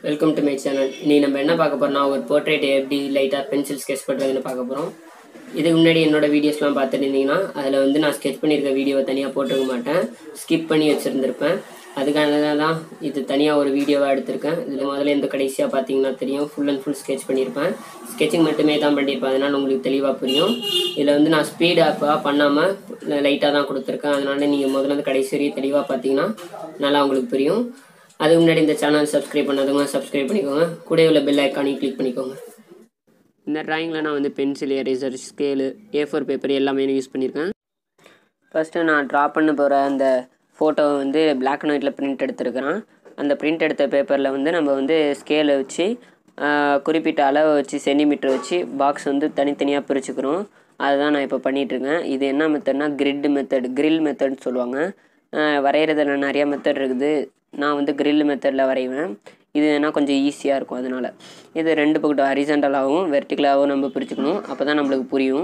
welcome to my channel நீ நம்ம என்ன பார்க்க போறோம்னா ஒரு போர்ட்ரேட் எப்படி லைட்டாக பென்சில் ஸ்கெச் பண்ணுறதுன்னு பார்க்க போகிறோம் இதுக்கு முன்னாடி என்னோட வீடியோஸ்லாம் பார்த்துட்டு இருந்தீங்கன்னா அதில் வந்து நான் ஸ்கெச் பண்ணியிருக்க வீடியோவை தனியாக போட்டிருக்க மாட்டேன் ஸ்கிப் பண்ணி வச்சுருந்துருப்பேன் அதுக்காக தான் இது தனியாக ஒரு வீடியோவாக எடுத்திருக்கேன் இதில் முதல்ல இந்த கடைசியாக பார்த்தீங்கன்னா தெரியும் ஃபுல் அண்ட் ஃபுல் ஸ்கெச் பண்ணியிருப்பேன் ஸ்கெச்சிங் மட்டுமே தான் பண்ணியிருப்பேன் அதனால் உங்களுக்கு தெளிவாக புரியும் இதில் வந்து நான் ஸ்பீட் ஆப்பாக பண்ணாமல் லைட்டாக தான் கொடுத்துருக்கேன் அதனால நீங்கள் முதல்ல இருந்து கடைசி வரையும் தெளிவாக பார்த்தீங்கன்னா நல்லா உங்களுக்கு புரியும் அதுக்கு முன்னாடி இந்த சேனல் சப்ஸ்கிரைப் பண்ணாதவங்க சப்ஸ்கிரைப் பண்ணிக்கோங்க கூட உள்ள பெல் ஐக்கானையும் கிளிக் பண்ணிக்கோங்க இந்த ட்ராயிங்கில் நான் வந்து pencil eraser scale A four paper எல்லாமே யூஸ் பண்ணியிருக்கேன் ஃபஸ்ட்டு நான் ட்ரா பண்ண போகிற அந்த ஃபோட்டோவை வந்து பிளாக் அண்ட் ஒயிட்டில் பிரிண்ட் எடுத்துருக்கிறேன் அந்த பிரிண்ட் எடுத்த பேப்பரில் வந்து நம்ம வந்து ஸ்கேலை வச்சு ஆஹ், குறிப்பிட்ட அளவை வச்சு சென்டிமீட்டர் வச்சு பாக்ஸ் வந்து தனித்தனியாக பிரிச்சுக்கிறோம் அதுதான் நான் இப்போ பண்ணிகிட்ருக்கேன் இது என்ன மெத்தட்னா கிரிட் மெத்தட் கிரில் மெத்தட்னு சொல்லுவாங்க ஆஹ், வரைகிறதுல நிறைய மெத்தட் இருக்குது நான் வந்து கிரில் மெத்தடில் வரைவேன் இது வேணா கொஞ்சம் ஈஸியாக இருக்கும் அதனால் இது ரெண்டு பக்கட்டும் ஹரிசண்டலாகவும் வெர்டிக்கலாகவும் நம்ம பிரிச்சுக்கணும் அப்போ தான் நம்மளுக்கு புரியும்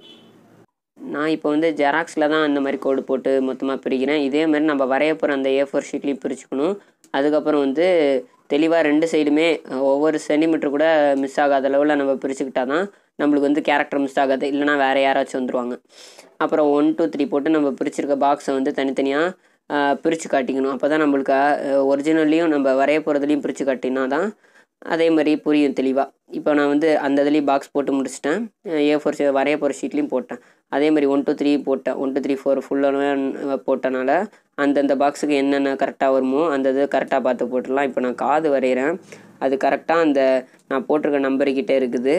நான் இப்போ வந்து ஜெராக்ஸில் தான் இந்த மாதிரி கோடு போட்டு மொத்தமாக பிரிக்கிறேன் இதே மாதிரி நம்ம வரைய போகிற அந்த ஏ ஃபோர் ஷீட்லேயும் பிரிச்சுக்கணும் அதுக்கப்புறம் வந்து தெளிவாக ரெண்டு சைடுமே அஹ், ஒவ்வொரு சென்டிமீட்டர் கூட மிஸ் ஆகாத அளவில் நம்ம பிரிச்சுக்கிட்டா தான் நம்மளுக்கு வந்து கேரக்டர் மிஸ் ஆகாது இல்லைனா வேறு யாராச்சும் வந்துருவாங்க அப்புறம் ஒன் டூ த்ரீ போட்டு நம்ம பிரிச்சிருக்க பாக்ஸை வந்து தனித்தனியாக பிரித்து காட்டிக்கணும் அப்போ தான் நம்மளுக்கு ஒரிஜினல்லையும் நம்ம வரைய போகிறதுலையும் பிரித்து காட்டினா தான் அதே மாதிரி புரியும் தெளிவாக இப்போ நான் வந்து அந்த இதுலேயும் பாக்ஸ் போட்டு முடிச்சிட்டேன் ஏ ஃபோர் வரைய போகிற ஷீட்லேயும் போட்டேன் அதே மாதிரி ஒன் டூ த்ரீ போட்டேன் ஒன் டூ த்ரீ ஃபோர் ஃபுல்லாக போட்டனால அந்தந்த பாக்ஸுக்கு என்னென்ன கரெக்டாக வருமோ அந்த இது கரெக்டாக பார்த்து போட்டுடலாம் இப்போ நான் காது வரைகிறேன் அது கரெக்டாக அந்த நான் போட்டிருக்க நம்பர்கிட்ட இருக்குது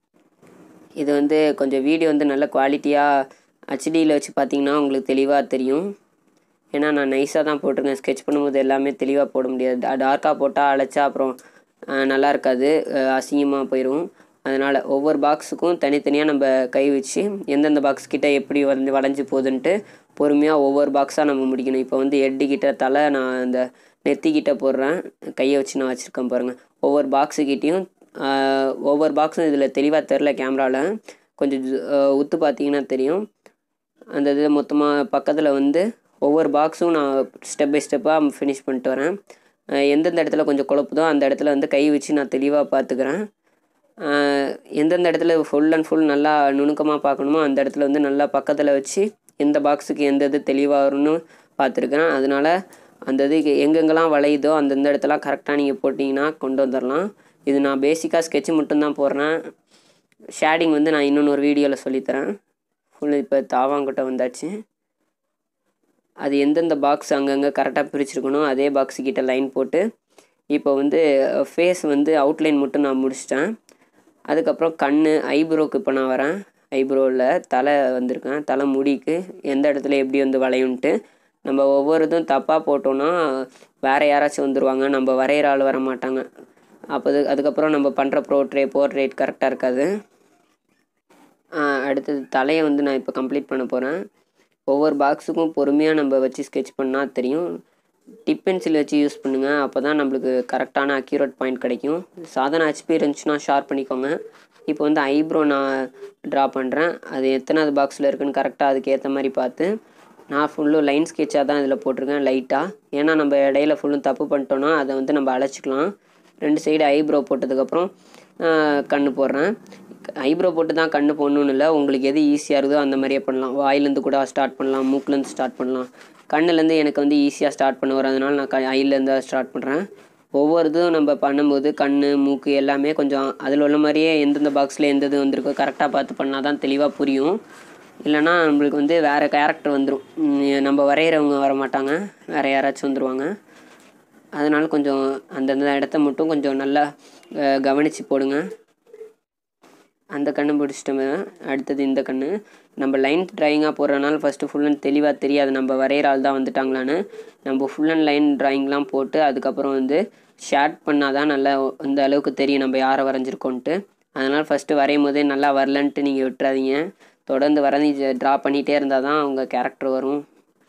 இது வந்து கொஞ்சம் வீடியோ வந்து நல்ல குவாலிட்டியாக ஹெச்டியில் வச்சு பார்த்தீங்கன்னா உங்களுக்கு தெளிவாக தெரியும் ஏன்னா நான் நைஸாக தான் போட்டிருக்கேன் ஸ்கெட்ச் பண்ணும்போது எல்லாமே தெளிவாக போட முடியாது டார்க்காக போட்டால் அழைச்சா அப்புறம் அஹ், நல்லா இருக்காது அசிங்கமாக போயிடும் அதனால் ஒவ்வொரு பாக்ஸுக்கும் தனித்தனியாக நம்ம கை வச்சு எந்தெந்த பாக்ஸ் கிட்ட எப்படி வந்து வளைஞ்சு போகுதுன்ட்டு பொறுமையாக ஒவ்வொரு பாக்ஸாக நம்ம முடிக்கணும் இப்போ வந்து எட்டு கிட்ட தலை நான் அந்த நெத்தி கிட்ட போடுறேன் கையை வச்சு நான் வச்சுருக்கேன் பாருங்கள் ஒவ்வொரு பாக்ஸுக்கிட்டேயும் ஒவ்வொரு பாக்ஸும் இதில் தெளிவாக தெரில கேமராவில் கொஞ்சம் ஜு- அஹ், உத்து பார்த்தீங்கன்னா தெரியும் அந்த இது மொத்தமாக பக்கத்தில் வந்து ஒவ்வொரு பாக்ஸும் நான் ஸ்டெப் பை ஸ்டெப்பாக ஃபினிஷ் பண்ணிட்டு வரேன் அஹ் எந்தெந்த இடத்துல கொஞ்சம் குழப்புதோ அந்த இடத்துல வந்து கை வச்சு நான் தெளிவாக பார்த்துக்கிறேன் அஹ் எந்தெந்த இடத்துல ஃபுல் அண்ட் ஃபுல் நல்லா நுணுக்கமாக பார்க்கணுமோ அந்த இடத்துல வந்து நல்லா பக்கத்தில் வச்சு எந்த பாக்ஸுக்கு எந்த இது தெளிவாக வரும்னு பார்த்துருக்கேன் அதனால் அந்த இது எங்கெங்கெல்லாம் வளையுதோ அந்தந்த இடத்தெல்லாம் கரெக்டாக நீங்கள் போட்டிங்கன்னா கொண்டு வந்துடலாம் இது நான் பேசிக்காக ஸ்கெட்ச் மட்டும்தான் போடுறேன் ஷேடிங் வந்து நான் இன்னொன்று ஒரு வீடியோவில் சொல்லித்தரேன் ஃபுல் இப்போ தாவாங்கிட்ட வந்தாச்சு அது எந்தெந்த பாக்ஸ் அங்கங்கே கரெக்டாக பிரிச்சிருக்கணும் அதே பாக்ஸ் கிட்ட லைன் போட்டு இப்போ வந்து ஃபேஸ் வந்து அவுட்லைன் மட்டும் நான் முடிச்சிட்டேன் அதுக்கப்புறம் கண் ஐப்ரோக்கு இப்போ நான் வரேன் ஐப்ரோவில் தலை வந்திருக்கேன் தலை முடிக்கு எந்த இடத்துல எப்படி வந்து வளையும்ன்ட்டு நம்ம ஒவ்வொரு இதுவும் தப்பாக போட்டோன்னா வேறு யாராச்சும் வந்துடுவாங்க நம்ம வரைகிற ஆள் வர மாட்டாங்க அப்போ அது- அதுக்கப்புறம் நம்ம பண்ணுற ப்ரோட்ரே போர்ட்ரேட் கரெக்டாக இருக்காது ஆஹ் அடுத்தது தலையை வந்து நான் இப்போ கம்ப்ளீட் பண்ண போகிறேன் ஒவ்வொரு பாக்ஸுக்கும் பொறுமையாக நம்ம வச்சு ஸ்கெட்ச் பண்ணால் தெரியும் டிப் பென்சில் வச்சு யூஸ் பண்ணுங்கள் அப்போ தான் நம்மளுக்கு கரெக்டான அக்யூரேட் பாயிண்ட் கிடைக்கும் சாதாரண ஹெச்பி இருந்துச்சுன்னா ஷார்ப் பண்ணிக்கோங்க இப்போ வந்து ஐப்ரோ நான் ட்ரா பண்ணுறேன் அது எத்தனாவது பாக்ஸில் இருக்குன்னு கரெக்டாக அதுக்கு ஏற்ற மாதிரி பார்த்து நான் ஃபுல்லும் லைன் ஸ்கெட்சாக தான் இதில் போட்டிருக்கேன் லைட்டாக ஏன்னா நம்ம இடையில ஃபுல்லும் தப்பு பண்ணிட்டோன்னா அதை வந்து நம்ம அழைச்சிக்கலாம் ரெண்டு சைடு ஐப்ரோ போட்டதுக்கப்புறம் கண்ணு போடுறேன் ஐப்ரோ போட்டு தான் கண்ணு போடணும்னு இல்லை உங்களுக்கு எது ஈஸியாக இருக்குதோ அந்த மாதிரியே பண்ணலாம் வாயிலேருந்து கூட ஸ்டார்ட் பண்ணலாம் மூக்குலேருந்து ஸ்டார்ட் பண்ணலாம் கண்ணுலேருந்து எனக்கு வந்து ஈஸியாக ஸ்டார்ட் பண்ண வரதுனால நான் க ஐலேருந்து ஸ்டார்ட் பண்ணுறேன் ஒவ்வொரு இதுவும் நம்ம பண்ணும்போது கண் மூக்கு எல்லாமே கொஞ்சம் அதில் உள்ள மாதிரியே எந்தெந்த பாக்ஸில் எந்த இது வந்திருக்கோ கரெக்டாக பார்த்து பண்ணால் தான் தெளிவாக புரியும் இல்லைன்னா நம்மளுக்கு வந்து வேறு கேரக்டர் வந்துடும் நம்ம வரைகிறவங்க வர மாட்டாங்க வேறு யாராச்சும் வந்துடுவாங்க அதனால் கொஞ்சம் அந்தந்த இடத்த மட்டும் கொஞ்சம் நல்லா அஹ், கவனித்து போடுங்க அந்த கண்ணு பிடிச்சிட்டோமே அடுத்தது இந்த கண்ணு நம்ம லைன் ட்ராயிங்காக போடுறதுனால ஃபஸ்ட்டு ஃபுல் அண்ட் தெளிவாக தெரியாது நம்ம வரைகிற ஆள் தான் வந்துட்டாங்களான்னு நம்ம ஃபுல் அண்ட் லைன் ட்ராயிங்லாம் போட்டு அதுக்கப்புறம் வந்து ஷேட் பண்ணால் தான் நல்லா இந்த அளவுக்கு தெரியும் நம்ம யாரை வரைஞ்சிருக்கோன்ட்டு அதனால் ஃபஸ்ட்டு வரையும் போதே நல்லா வரலன்ட்டு நீங்கள் விட்டுறாதீங்க தொடர்ந்து வரைஞ்சி ட்ரா பண்ணிகிட்டே இருந்தால் தான் உங்கள் கேரக்டர் வரும்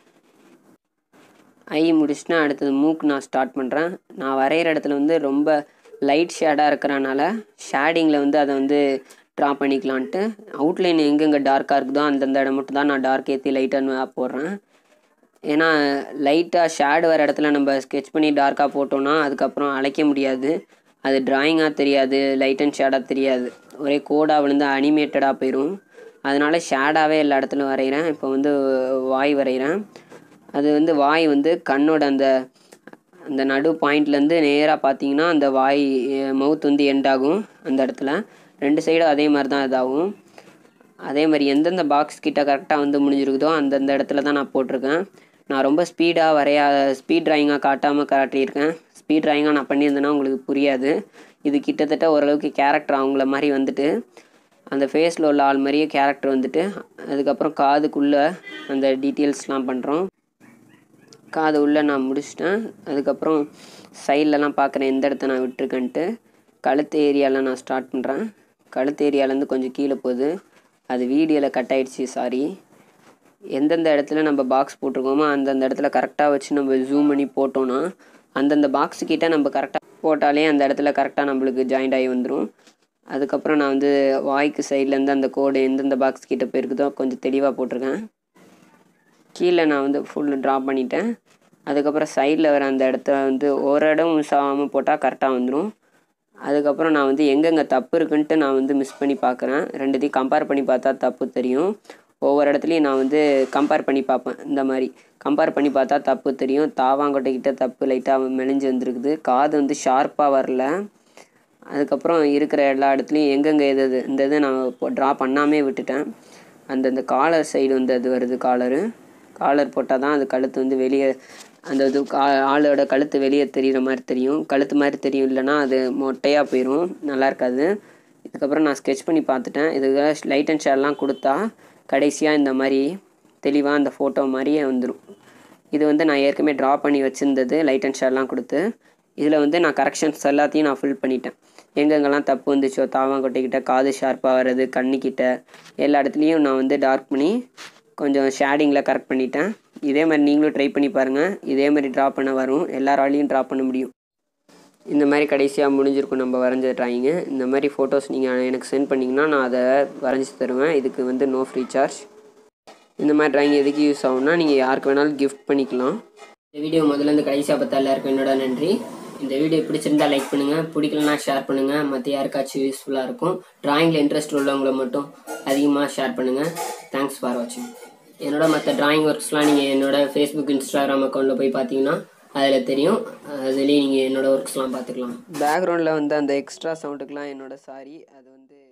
ஐ முடிச்சுனா அடுத்தது மூக்கு நான் ஸ்டார்ட் பண்ணுறேன் நான் வரைகிற இடத்துல வந்து ரொம்ப லைட் ஷேடாக இருக்கிறனால ஷேடிங்கில் வந்து அதை வந்து ட்ரா பண்ணிக்கலான்ட்டு அவுட்லைன் எங்கெங்கே டார்க்காக இருக்குதோ அந்தந்த இடம் மட்டும் தான் நான் டார்க் ஏற்றி லைட்டாக போடுறேன் ஏன்னா லைட்டாக ஷேடு வர இடத்துல நம்ம ஸ்கெட்ச் பண்ணி டார்க்காக போட்டோம்னா அதுக்கப்புறம் அழைக்க முடியாது அது டிராயிங்காக தெரியாது லைட் அண்ட் ஷேடாக தெரியாது ஒரே கோடாக விழுந்து அனிமேட்டடாக போயிடும் அதனால ஷேடாகவே எல்லா இடத்துலையும் வரைகிறேன் இப்போ வந்து வாய் வரைகிறேன் அது வந்து வாய் வந்து கண்ணோட அந்த அந்த நடு பாயிண்ட்லேருந்து நேராக பார்த்தீங்கன்னா அந்த வாய் மவுத் வந்து எண்ட் ஆகும் அந்த இடத்துல ரெண்டு சைடும் அதே மாதிரி தான் இதாகும் அதே மாதிரி எந்தெந்த பாக்ஸ் கிட்ட கரெக்டாக வந்து முடிஞ்சிருக்குதோ அந்தந்த இடத்துல தான் நான் போட்டிருக்கேன் நான் ரொம்ப ஸ்பீடாக வரையா ஸ்பீட் ட்ராயிங்காக காட்டாமல் காட்டியிருக்கேன் ஸ்பீட் ட்ராயிங்காக நான் பண்ணியிருந்தேன்னா உங்களுக்கு புரியாது இது கிட்டத்தட்ட ஓரளவுக்கு கேரக்டர் அவங்கள மாதிரி வந்துட்டு அந்த ஃபேஸில் உள்ள ஆள் மாதிரியே கேரக்டர் வந்துட்டு அதுக்கப்புறம் காதுக்குள்ளே அந்த டீட்டெயில்ஸ்லாம் பண்ணுறோம் காது உள்ளே நான் முடிச்சிட்டேன் அதுக்கப்புறம் சைட்லலாம் பார்க்குறேன் எந்த இடத்த நான் விட்டுருக்கேன்ட்டு கழுத்து ஏரியாவில் நான் ஸ்டார்ட் பண்ணுறேன் கழுத்து ஏரியாலேருந்து கொஞ்சம் கீழே போகுது அது வீடியோவில் கட் ஆயிடுச்சு சாரி எந்தெந்த இடத்துல நம்ம பாக்ஸ் போட்டிருக்கோமோ அந்தந்த இடத்துல கரெக்டாக வச்சு நம்ம ஜூம் பண்ணி போட்டோன்னா அந்தந்த பாக்ஸ் கிட்ட நம்ம கரெக்டாக போட்டாலே அந்த இடத்துல கரெக்டாக நம்மளுக்கு ஜாயிண்ட் ஆகி வந்துடும் அதுக்கப்புறம் நான் வந்து வாய்க்கு சைட்லேருந்து அந்த கோடு எந்தெந்த பாக்ஸ் கிட்ட போயிருக்குதோ கொஞ்சம் தெளிவாக போட்டிருக்கேன் கீழே நான் வந்து ஃபுல் ட்ரா பண்ணிட்டேன் அதுக்கப்புறம் சைடில் வர அந்த இடத்த வந்து ஒரு இடம் மிஸ் ஆகாமல் போட்டால் கரெக்டாக வந்துடும் அதுக்கப்புறம் நான் வந்து எங்கெங்கே தப்பு இருக்குன்ட்டு நான் வந்து மிஸ் பண்ணி பார்க்குறேன் ரெண்டுத்தையும் கம்பேர் பண்ணி பார்த்தா தப்பு தெரியும் ஒவ்வொரு இடத்துலையும் நான் வந்து கம்பேர் பண்ணி பார்ப்பேன் இந்த மாதிரி கம்பேர் பண்ணி பார்த்தா தப்பு தெரியும் தாவாங்கொட்டைக்கிட்ட தப்பு லைட்டாக மெலிஞ்சு வந்துருக்குது காது வந்து ஷார்ப்பாக வரல அதுக்கப்புறம் இருக்கிற எல்லா இடத்துலையும் எங்கெங்கே எது எது இந்த இதை நான் ட்ரா பண்ணாமே விட்டுட்டேன் அந்தந்த காலர் சைடு வந்து அது வருது காலரு காலர் போட்டால் தான் அது கழுத்து வந்து வெளியே அந்த இது கா ஆளோட கழுத்து வெளியே தெரிகிற மாதிரி தெரியும் கழுத்து மாதிரி தெரியும் இல்லைன்னா அது மொட்டையாக போயிடும் நல்லா இருக்காது இதுக்கப்புறம் நான் ஸ்கெட்ச் பண்ணி பார்த்துட்டேன் இதுக்கு லைட் அண்ட் ஷேர்லாம் கொடுத்தா கடைசியாக இந்த மாதிரி தெளிவாக அந்த ஃபோட்டோ மாதிரியே வந்துடும் இது வந்து நான் ஏற்கனவே ட்ரா பண்ணி வச்சுருந்தது லைட் அண்ட் ஷேர்லாம் கொடுத்து இதில் வந்து நான் கரெக்ஷன்ஸ் எல்லாத்தையும் நான் ஃபில் பண்ணிட்டேன் எங்கெங்கெல்லாம் தப்பு வந்துச்சோ தாவாங்கொட்டைக்கிட்ட காது ஷார்ப்பாக வர்றது கண்ணுக்கிட்ட எல்லா இடத்துலையும் நான் வந்து டார்க் பண்ணி கொஞ்சம் ஷேடிங்கில் கரெக்ட் பண்ணிட்டேன் இதே மாதிரி நீங்களும் ட்ரை பண்ணி பாருங்கள் இதே மாதிரி ட்ரா பண்ண வரும் எல்லாராலையும் ட்ரா பண்ண முடியும் இந்த மாதிரி கடைசியாக முடிஞ்சிருக்கும் நம்ம வரைஞ்ச ட்ராயிங்கு இந்த மாதிரி ஃபோட்டோஸ் நீங்கள் எனக்கு சென்ட் பண்ணிங்கன்னா நான் அதை வரைஞ்சி தருவேன் இதுக்கு வந்து நோ ஃப்ரீ சார்ஜ் இந்த மாதிரி ட்ராயிங் எதுக்கு யூஸ் ஆகும்னா நீங்கள் யாருக்கு வேணாலும் கிஃப்ட் பண்ணிக்கலாம் இந்த வீடியோ முதல்ல இருந்து கடைசியாக பார்த்தா எல்லாருக்கும் என்னோட நன்றி இந்த வீடியோ பிடிச்சிருந்தா லைக் பண்ணுங்கள் பிடிக்கலனா ஷேர் பண்ணுங்கள் மற்ற யாருக்காச்சும் யூஸ்ஃபுல்லாக இருக்கும் ட்ராயிங்கில் இன்ட்ரெஸ்ட் உள்ளவங்கள மட்டும் அதிகமாக ஷேர் பண்ணுங்கள் தேங்க்ஸ் ஃபார் வாட்சிங் என்னோட மற்ற டிராயிங் ஒர்க்ஸ்லாம் நீங்கள் என்னோட ஃபேஸ்புக் இன்ஸ்டாகிராம் அக்கௌண்ட்டில் போய் பார்த்தீங்கன்னா அதில் தெரியும் அதுலேயும் நீங்கள் என்னோட ஒர்க்ஸ்லாம் பார்த்துக்கலாம் பேக்ரவுண்டில் வந்து அந்த எக்ஸ்ட்ரா சவுண்டுக்கெலாம் என்னோட சாரி அது வந்து